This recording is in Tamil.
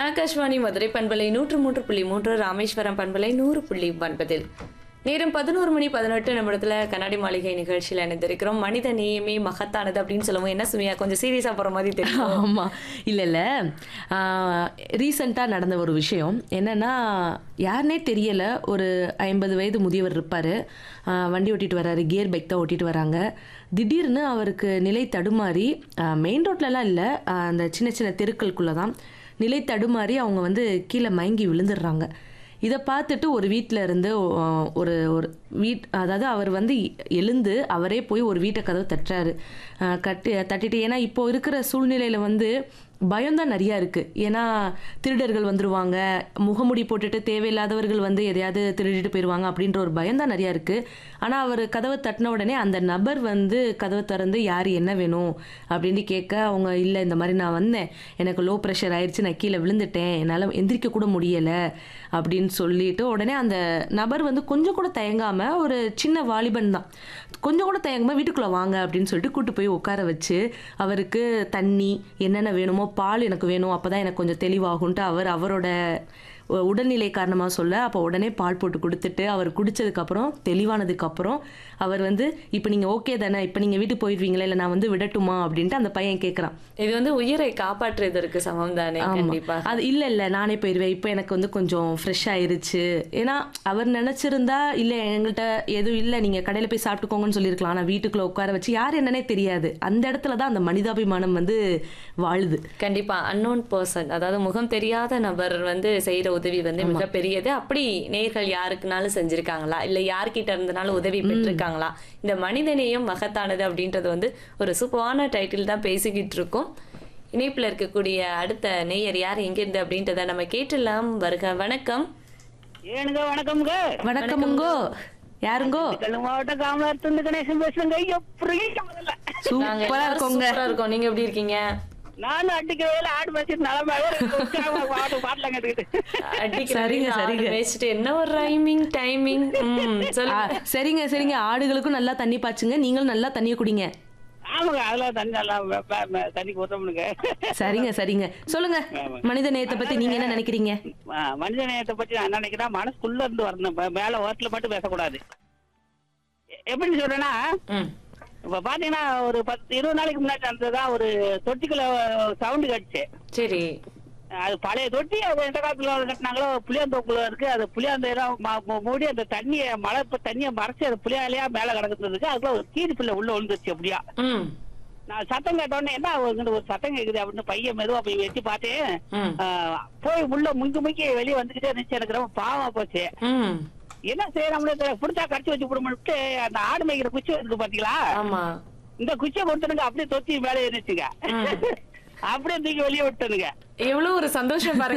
ஆகாஷ்வாணி மதுரை பண்பலை நூற்று மூன்று புள்ளி மூன்று ராமேஸ்வரம் பண்பலை நூறு புள்ளி ஒன்பதில் நேரம் பதினோரு மணி பதினெட்டு நிமிடத்துல கண்ணாடி மாளிகை நிகழ்ச்சியில் இணைந்திருக்கிறோம் மனித நேயமே மகத்தானது அப்படின்னு சொல்லுவோம் என்ன சுமியா கொஞ்சம் சீரியஸா போற மாதிரி தெரியும் ஆமா இல்ல இல்ல ரீசெண்டா நடந்த ஒரு விஷயம் என்னன்னா யாருனே தெரியல ஒரு ஐம்பது வயது முதியவர் இருப்பாரு ஆஹ் வண்டி ஓட்டிட்டு வராரு கியர் பைக் தான் ஓட்டிட்டு வராங்க திடீர்னு அவருக்கு நிலை தடுமாறி மெயின் ரோட்லலாம் இல்லை அந்த சின்ன சின்ன தெருக்களுக்குள்ள தான் நிலை தடுமாறி அவங்க வந்து கீழே மயங்கி விழுந்துடுறாங்க இதை பார்த்துட்டு ஒரு வீட்டில் இருந்து ஆஹ், ஒரு ஒரு வீட் அதாவது அவர் வந்து எழுந்து அவரே போய் ஒரு வீட்டை கதவு தட்டுறாரு ஆஹ், கட்டி தட்டிட்டு ஏன்னா இப்போ இருக்கிற சூழ்நிலையில் வந்து பயம்தான் நிறையா இருக்குது ஏன்னா திருடர்கள் வந்துருவாங்க முகமுடி போட்டுட்டு தேவையில்லாதவர்கள் வந்து எதையாவது திருடிட்டு போயிடுவாங்க அப்படின்ற ஒரு பயம்தான் நிறையா இருக்குது ஆனால் அவர் கதவை தட்டின உடனே அந்த நபர் வந்து கதவை திறந்து யார் என்ன வேணும் அப்படின்னு கேட்க அவங்க இல்லை இந்த மாதிரி நான் வந்தேன் எனக்கு லோ ப்ரெஷர் ஆயிடுச்சு நான் கீழே விழுந்துட்டேன் என்னால் எந்திரிக்க கூட முடியலை அப்படின்னு சொல்லிட்டு உடனே அந்த நபர் வந்து கொஞ்சம் கூட தயங்காம ஒரு சின்ன வாலிபன் தான் கொஞ்சம் கூட தயங்காம வீட்டுக்குள்ள வாங்க அப்படின்னு சொல்லிட்டு கூட்டு போய் உட்கார வச்சு அவருக்கு தண்ணி என்னென்ன வேணுமோ பால் எனக்கு வேணும் அப்பதான் எனக்கு கொஞ்சம் தெளிவாகும்ட்டு அவர் அவரோட உ- உடல்நிலை காரணமாக சொல்ல அப்போ உடனே பால் போட்டு கொடுத்துட்டு அவர் குடிச்சதுக்கப்புறம் தெளிவானதுக்கப்புறம் அவர் வந்து இப்போ நீங்கள் ஓகே தானே இப்போ நீங்கள் வீட்டுக்கு போயிடுவீங்களா இல்லை நான் வந்து விடட்டுமா அப்படின்ட்டு அந்த பையன் கேட்குறான் இது வந்து உயிரை காப்பாற்றுவதற்கு சமம் தானே கண்டிப்பா அது இல்ல இல்ல நானே போயிடுவேன் இப்போ எனக்கு வந்து கொஞ்சம் ஃப்ரெஷ் ஆயிருச்சு ஏன்னா அவர் நினைச்சிருந்தா இல்ல எங்கள்கிட்ட எதுவும் இல்ல நீங்க கடையில போய் சாப்பிட்டுக்கோங்கன்னு சொல்லியிருக்கலாம் ஆனா வீட்டுக்குள்ள உட்கார வச்சு யார் என்னன்னே தெரியாது அந்த இடத்துல தான் அந்த மனிதாபிமானம் வந்து வாழுது கண்டிப்பா அன்னோன் பர்சன் அதாவது முகம் தெரியாத நபர் வந்து செய்யற உதவி வந்து மிகப்பெரியது அப்படி நேர்கள் யாருக்குனாலும் செஞ்சிருக்காங்களா இல்ல யார்கிட்ட இருந்தனாலும் உதவி பெற்றிருக்காங்களா இந்த மனிதநேயம் மகத்தானது அப்படின்றது வந்து ஒரு சூப்பரான டைட்டில் தான் பேசிக்கிட்டு இருக்கோம் இணைப்புல இருக்கக்கூடிய அடுத்த நேயர் யார் எங்கிருந்து அப்படின்றத நம்ம கேட்டுலாம் வருக வணக்கம் ஏனுங்க வணக்கம்ங்க வணக்கமுங்கோ யாருங்கோ கல்லு மாவட்டம் காமராஜ் கணேசன் பேசுறேங்க எப்படி முதல்ல நாங்க சூப்பரா எல்லாரும் இருக்கோங்க சூப்பரா இருக்கோம் நீங்க எப்படி இருக்கீங்க நானும் அடிக்கிற வேலை ஆடு மேய்ச்சிட்டு நலமாக பாட்டு பாட்டலாம் கேட்டுக்கிட்டு அடிக்கிற சரிங்க, வெயில்ல ஆடு சரிங்க. மேய்ச்சிட்டு என்ன ஒரு ரைமிங் டைமிங் ஆ, சொல்லுங்க சரிங்க சரிங்க ஆடுகளுக்கும் நல்லா தண்ணி பாய்ச்சுங்க நீங்களும் நல்லா தண்ணியை குடிங்க ஆமாங்க அதெல்லாம் தண்ணி நல்லா வெ- வெ- வெ- தண்ணி ஊற்றமுனுங்க சரிங்க சரிங்க சொல்லுங்க மனித நேயத்தை பத்தி நீங்க என்ன நினைக்கிறீங்க மனித நேயத்தை பத்தி நான் என்ன நினைக்கிறேன் மனசுக்குள்ள இருந்து வரணும் இப்ப மேல ஓட்டில் மட்டும் பேசக்கூடாது எ- எப்படி சொல்றேன்னா ம் இப்ப பாத்தீங்கன்னா ஒரு பத்து இருபது நாளைக்கு முன்னாடி நடந்ததுதான் ஒரு தொட்டிக்குள்ள சவுண்டு கட்டுச்சு சரி அது பழைய தொட்டி அது எந்த காலத்துல கட்டினாங்களோ புளியாந்தோப்புல இருக்கு அது புளியாந்தோரம் ம- ம- மூடி அந்த தண்ணியை மழை இப்ப தண்ணியை மறைச்சு அது புளியாலையா மேல கிடக்குறதுக்கு அதுக்குள்ள ஒரு கீரி பிள்ளை உள்ள விழுந்துருச்சு அப்படியா ம் நான் சத்தம் கேட்டோடனே என்ன இங்கிட்டு ஒரு சத்தம் கேக்குது அப்படின்னு பையன் மெதுவா போய் வச்சு பார்த்தேன் ம் ஆஹ், போய் உள்ள முங்கி முங்கி வெளியே வந்துகிட்டே இருந்துச்சு எனக்கு ரொம்ப பாவமா போச்சு ம் என்ன செய்யறாங்களே தெரியல. பிடிச்சா கடிச்சு வச்சு விடுமுட்டு அந்த ஆடு மேய்க்கிற குச்சி இருக்கு பாத்தீங்களா ஆமா இந்த குச்சியை கொடுத்துனுங்க அப்படியே தொத்தி மேலே இருந்துச்சுங்க அப்படியே தூக்கி வெளியே விட்டுனுங்க எவ்வளவு ஒரு சந்தோஷம் பாருங்க